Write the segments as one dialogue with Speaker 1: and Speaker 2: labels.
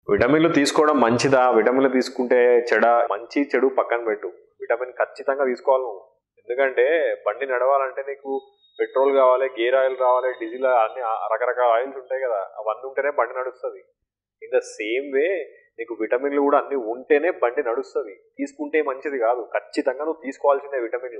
Speaker 1: విటమిన్లు తీసుకోవడం మంచిదా విటమిన్లు తీసుకుంటే చెడ మంచి చెడు పక్కన పెట్టు విటమిన్ ఖచ్చితంగా తీసుకోవాలి నువ్వు ఎందుకంటే బండి నడవాలంటే నీకు పెట్రోల్ కావాలి గేర్ ఆయిల్ కావాలి డీజిల్ అన్ని రకరకాల ఆయిల్స్ ఉంటాయి కదా అవన్నీ ఉంటేనే బండి నడుస్తుంది ఇన్ ద సేమ్ వే నీకు విటమిన్లు కూడా అన్ని ఉంటేనే బండి నడుస్తుంది తీసుకుంటే మంచిది కాదు ఖచ్చితంగా నువ్వు తీసుకోవాల్సిందే విటమిన్లు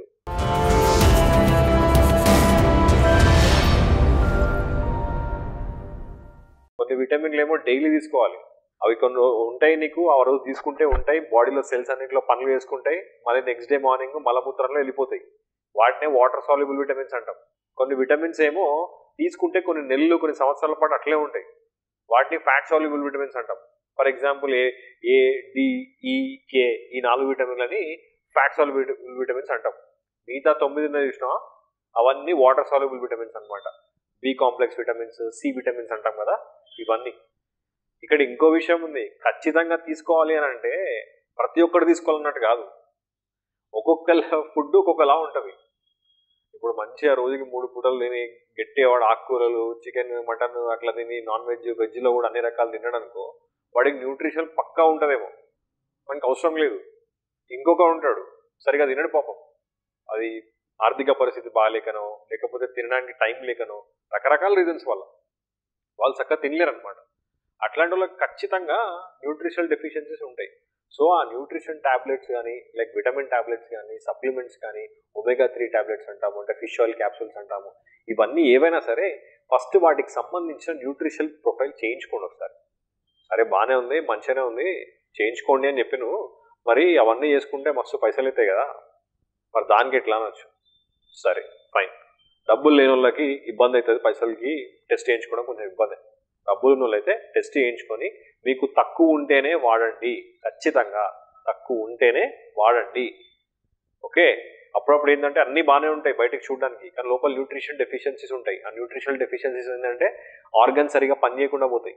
Speaker 1: కొన్ని విటమిన్లు ఏమో డైలీ తీసుకోవాలి అవి కొన్ని రో- ఉంటాయి నీకు ఆ రోజు తీసుకుంటే ఉంటాయి బాడీలో సెల్స్ అన్నింటిలో పనులు చేసుకుంటాయి మళ్ళీ నెక్స్ట్ డే మార్నింగ్ మలమూత్రంలో వెళ్ళిపోతాయి వాటినే వాటర్ సాల్యుబుల్ విటమిన్స్ అంటాం కొన్ని విటమిన్స్ ఏమో తీసుకుంటే కొన్ని నెలలు కొన్ని సంవత్సరాల పాటు అట్లే ఉంటాయి వాటిని ఫ్యాట్ సాల్యుబుల్ విటమిన్స్ అంటాం for example A A D E K ఈ నాలుగు విటమిన్లని ఫ్యాట్ సాల్యుబుల్ విటమిన్స్ అంటాం మిగతా తొమ్మిది ఉన్నాయి చూసినావా అవన్నీ వాటర్ సాల్యుబుల్ విటమిన్స్ అన్నమాట B complex vitamins C vitamins అంటాం కదా ఇవన్నీ ఇక్కడ ఇంకో విషయం ఉంది ఖచ్చితంగా తీసుకోవాలి అని అంటే ప్రతి ఒక్కరు తీసుకోవాలన్నట్టు కాదు ఒక్కొక్క ఫుడ్ ఒక్కొక్కలా ఉంటుంది ఇప్పుడు మంచిగా రోజుకి మూడు పూటలు తిని గట్టివాడు ఆకుకూరలు చికెన్ మటన్ అట్లా తిని నాన్ వెజ్ వెజ్లో కూడా అన్ని రకాలు తినడం అనుకో వాడికి న్యూట్రిషన్ పక్కా ఉంటుందేమో మనకి అవసరం లేదు ఇంకొక ఉంటాడు సరిగా తినడు పాపం అది ఆర్థిక పరిస్థితి బాగాలేకనో లేకపోతే తినడానికి టైం లేకనో రకరకాల రీజన్స్ వల్ల వాళ్ళు చక్కగా తినలేరు అనమాట అట్లాంటి వాళ్ళకి ఖచ్చితంగా న్యూట్రిషనల్ డెఫిషియన్సీస్ ఉంటాయి సో ఆ న్యూట్రిషన్ టాబ్లెట్స్ కానీ లైక్ విటమిన్ టాబ్లెట్స్ కానీ సప్లిమెంట్స్ కానీ ఒమేగా త్రీ టాబ్లెట్స్ అంటాము అంటే ఫిష్ ఆయిల్ క్యాప్సూల్స్ అంటాము ఇవన్నీ ఏవైనా సరే ఫస్ట్ వాటికి సంబంధించిన న్యూట్రిషన్ ప్రొఫైల్ చేయించుకోండి ఒకసారి సరే బాగానే ఉంది మంచిగానే ఉంది చేయించుకోండి అని చెప్పిను మరి అవన్నీ చేసుకుంటే మస్తు పైసలు అవుతాయి కదా మరి దానికి ఎట్లా అనొచ్చు సరే ఫైన్ డబ్బులు లేని వాళ్ళకి ఇబ్బంది అవుతుంది పైసలకి టెస్ట్ చేయించుకోవడం కొంచెం ఇబ్బంది డబ్బులు ఉన్న వాళ్ళైతే టెస్ట్ చేయించుకొని మీకు తక్కువ ఉంటేనే వాడండి ఖచ్చితంగా తక్కువ ఉంటేనే వాడండి ఓకే అప్పుడప్పుడు ఏంటంటే అన్నీ బాగానే ఉంటాయి బయటకు చూడడానికి కానీ లోపల న్యూట్రిషన్ డెఫిషియన్సీస్ ఉంటాయి ఆ న్యూట్రిషనల్ డెఫిషియన్సీస్ ఏంటంటే ఆర్గన్స్ సరిగా పనిచేయకుండా పోతాయి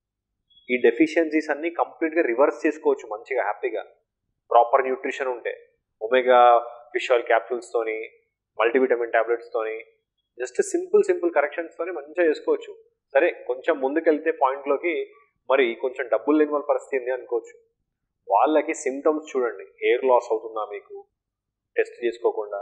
Speaker 1: ఈ డెఫిషియన్సీస్ అన్ని కంప్లీట్గా రివర్స్ చేసుకోవచ్చు మంచిగా హ్యాపీగా ప్రాపర్ న్యూట్రిషన్ ఉంటే ఒమేగా ఫిష్ ఆయిల్ క్యాప్సూల్స్తోని మల్టీవిటమిన్ టాబ్లెట్స్తోని జస్ట్ సింపుల్ సింపుల్ కరెక్షన్స్తోని మంచిగా చేసుకోవచ్చు సరే కొంచెం ముందుకెళ్తే పాయింట్లోకి మరి కొంచెం డబ్బులు లేని వాళ్ళ పరిస్థితి ఏంది అనుకోవచ్చు వాళ్ళకి సిమ్టమ్స్ చూడండి హెయిర్ లాస్ అవుతుందా మీకు టెస్ట్ చేసుకోకుండా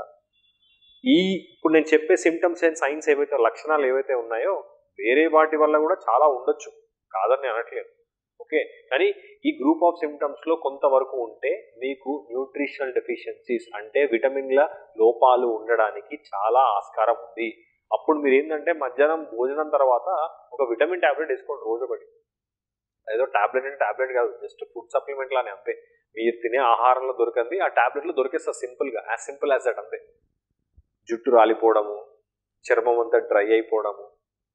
Speaker 1: ఈ ఇప్పుడు నేను చెప్పే సిమ్టమ్స్ అండ్ సైన్స్ ఏవైతే లక్షణాలు ఏవైతే ఉన్నాయో వేరే వాటి వల్ల కూడా చాలా ఉండొచ్చు కాదని అనట్లేదు ఓకే కానీ ఈ గ్రూప్ ఆఫ్ సిమ్టమ్స్లో కొంతవరకు ఉంటే మీకు న్యూట్రిషనల్ డెఫిషియన్సీస్ అంటే విటమిన్ల లోపాలు ఉండడానికి చాలా ఆస్కారం ఉంది అప్పుడు మీరు ఏంటంటే మధ్యాహ్నం భోజనం తర్వాత ఒక విటమిన్ టాబ్లెట్ వేసుకోండి రోజు ఒకటి ఏదో టాబ్లెట్ అంటే టాబ్లెట్ కాదు జస్ట్ ఫుడ్ సప్లిమెంట్ లానే అంతే మీరు తినే ఆహారంలో దొరకంది ఆ టాబ్లెట్లో దొరికేస్తుంది సింపుల్గా యాజ్ సింపుల్ యాజ్ దట్ అంతే జుట్టు రాలిపోవడము చర్మం అంతా డ్రై అయిపోవడము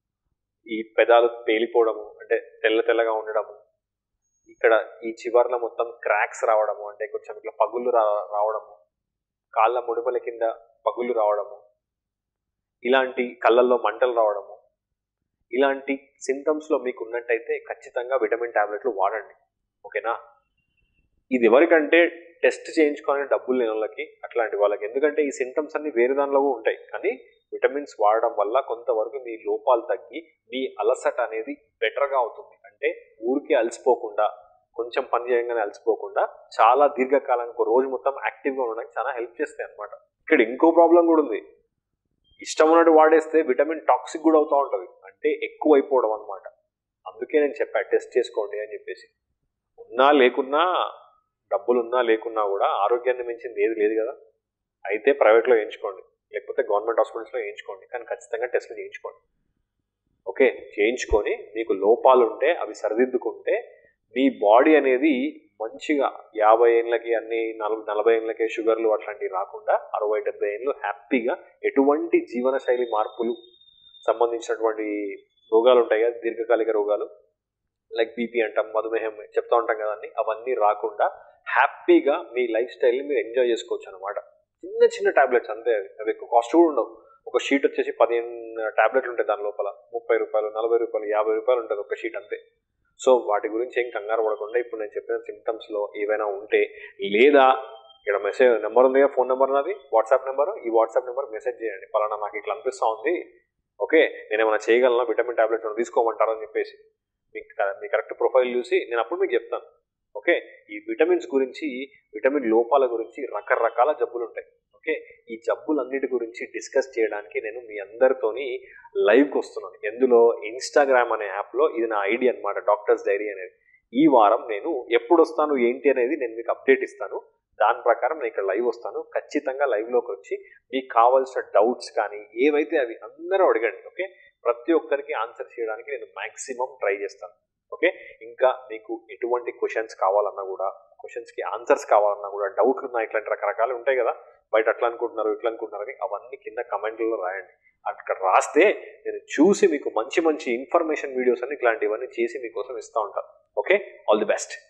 Speaker 1: ఈ పెదాలు పేలిపోవడము అంటే తెల్ల తెల్లగా ఉండడము ఇక్కడ ఈ చివర్ల మొత్తం క్రాక్స్ రావడము అంటే కొంచెం ఇట్లా పగుళ్ళు రా రావడము కాళ్ళ ముడుమల కింద పగుళ్ళు రావడము ఇలాంటి కళ్ళల్లో మంటలు రావడము ఇలాంటి సిమ్టమ్స్లో మీకు ఉన్నట్టయితే ఖచ్చితంగా విటమిన్ టాబ్లెట్లు వాడండి ఓకేనా ఇది ఎవరికంటే టెస్ట్ చేయించుకోవాలని డబ్బులు లేని వాళ్ళకి అట్లాంటి వాళ్ళకి ఎందుకంటే ఈ సిమ్టమ్స్ అన్ని వేరే దానిలో కూడా ఉంటాయి కానీ విటమిన్స్ వాడడం వల్ల కొంతవరకు మీ లోపాలు తగ్గి మీ అలసట అనేది బెటర్గా అవుతుంది అంటే ఊరికే అలసిపోకుండా కొంచెం పని చేయగానే అలసిపోకుండా చాలా దీర్ఘకాలం ఒక రోజు మొత్తం యాక్టివ్గా ఉండడానికి చాలా హెల్ప్ చేస్తాయి అనమాట ఇక్కడ ఇంకో ప్రాబ్లం కూడా ఉంది ఇష్టం ఉన్నట్టు వాడేస్తే విటమిన్ టాక్సిక్ కూడా అవుతూ ఉంటుంది అంటే ఎక్కువ అయిపోవడం అనమాట అందుకే నేను చెప్పా టెస్ట్ చేసుకోండి అని చెప్పేసి ఉన్నా లేకున్నా డబ్బులు ఉన్నా లేకున్నా కూడా ఆరోగ్యాన్ని మించింది ఏది లేదు కదా అయితే ప్రైవేట్లో వేయించుకోండి లేకపోతే గవర్నమెంట్ హాస్పిటల్స్లో వేయించుకోండి కానీ ఖచ్చితంగా టెస్ట్లు చేయించుకోండి ఓకే చేయించుకొని మీకు లోపాలు ఉంటే అవి సరిదిద్దుకుంటే మీ బాడీ అనేది మంచిగా యాభై ఏళ్ళకి అన్ని నలభై నలభై ఏళ్ళకే షుగర్లు అట్లాంటివి రాకుండా అరవై డెబ్బై ఏళ్ళు హ్యాపీగా ఎటువంటి జీవనశైలి మార్పులు సంబంధించినటువంటి రోగాలు ఉంటాయి కదా దీర్ఘకాలిక రోగాలు లైక్ బీపీ అంటాం మధుమేహం చెప్తా ఉంటాం కదండి అవన్నీ రాకుండా హ్యాపీగా మీ లైఫ్ స్టైల్ని మీరు ఎంజాయ్ చేసుకోవచ్చు అనమాట చిన్న చిన్న టాబ్లెట్స్ అంతే అవి అవి ఎక్కువ కాస్ట్ కూడా ఉండవు ఒక షీట్ వచ్చేసి పదిహేను టాబ్లెట్లు ఉంటాయి దాని లోపల ముప్పై రూపాయలు నలభై రూపాయలు యాభై రూపాయలు ఉంటుంది ఒక షీట్ అంతే సో వాటి గురించి ఏం కంగారు పడకుండా ఇప్పుడు నేను చెప్పిన సిమ్టమ్స్లో ఏవైనా ఉంటే లేదా ఇక్కడ మెసేజ్ నెంబర్ ఉంది కదా ఫోన్ నెంబర్ నాది వాట్సాప్ నెంబర్ ఈ వాట్సాప్ నెంబర్ మెసేజ్ చేయండి పలానా నాకు ఇట్లా అనిపిస్తూ ఉంది ఓకే నేను ఏమైనా చేయగలనా విటమిన్ టాబ్లెట్స్ తీసుకోమంటారని చెప్పేసి మీకు క- మీ కరెక్ట్ ప్రొఫైల్ చూసి నేను అప్పుడు మీకు చెప్తాను ఓకే ఈ విటమిన్స్ గురించి విటమిన్ లోపాల గురించి రకరకాల జబ్బులు ఉంటాయి ఓకే ఈ జబ్బులన్నిటి గురించి డిస్కస్ చేయడానికి నేను మీ అందరితోని లైవ్కి వస్తున్నాను ఎందులో ఇన్స్టాగ్రామ్ అనే యాప్లో ఇది నా ఐడి అన్నమాట డాక్టర్స్ డైరీ అనేది ఈ వారం నేను ఎప్పుడు వస్తాను ఏంటి అనేది నేను మీకు అప్డేట్ ఇస్తాను దాని ప్రకారం నేను ఇక్కడ లైవ్ వస్తాను ఖచ్చితంగా లైవ్లోకి వచ్చి మీకు కావాల్సిన డౌట్స్ కానీ ఏవైతే అవి అందరూ అడగండి ఓకే ప్రతి ఒక్కరికి ఆన్సర్ చేయడానికి నేను మ్యాక్సిమం ట్రై చేస్తాను ఓకే ఇంకా మీకు ఎటువంటి క్వశ్చన్స్ కావాలన్నా కూడా క్వశ్చన్స్కి ఆన్సర్స్ కావాలన్నా కూడా డౌట్లు ఉన్నాయి ఇట్లాంటి రకరకాలు ఉంటాయి కదా బయట అట్లా అనుకుంటున్నారు ఇట్లా అనుకుంటున్నారు అని అవన్నీ కింద కమెంట్లలో రాయండి అక్కడ రాస్తే నేను చూసి మీకు మంచి మంచి ఇన్ఫర్మేషన్ వీడియోస్ అన్ని ఇట్లాంటివన్నీ చేసి మీకోసం ఇస్తూ ఉంటాను ఓకే ఆల్ ది బెస్ట్